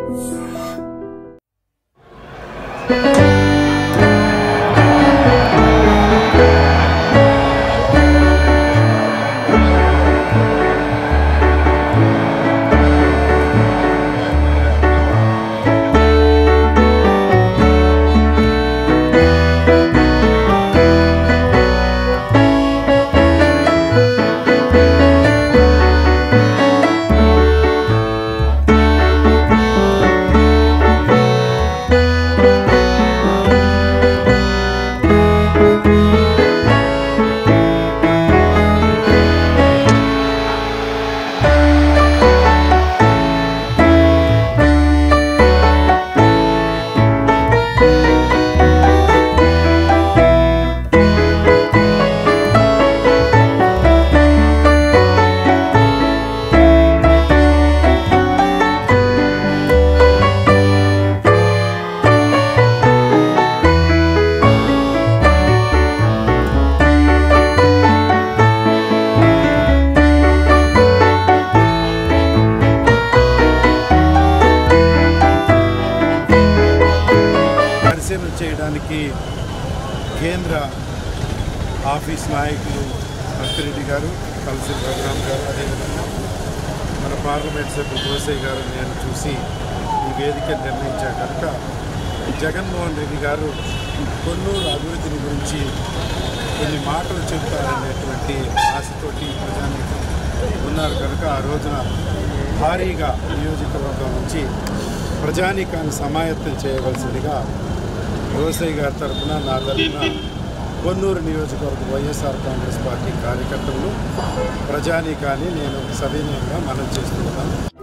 పరిశీలన చేయడానికి కేంద్ర ఆఫీస్ నాయకులు అక్కిరెడ్డి గారు తలసిరి రఘురామ్ గారు అదేవిధంగా మన పార్లమెంట్ సభ్యులు గోసయ్య గారు నేను చూసి ఈ వేదిక నిర్ణయించా కనుక జగన్మోహన్ రెడ్డి గారు కొన్నూరు అభివృద్ధిని గురించి కొన్ని మాటలు చెబుతారనేటువంటి ఆశతోటి ప్రజానీకం ఉన్నారు కనుక ఆ రోజున భారీగా నియోజకవర్గం నుంచి ప్రజానీకాన్ని సమాయత్తం చేయవలసిందిగా రోసయ్య గారి తరఫున నా తరఫున కొన్నూరు నియోజకవర్గ వైఎస్ఆర్ కాంగ్రెస్ పార్టీ కార్యకర్తలు ప్రజానీకాన్ని నేను సవినయంగా మనం చేస్తున్నాను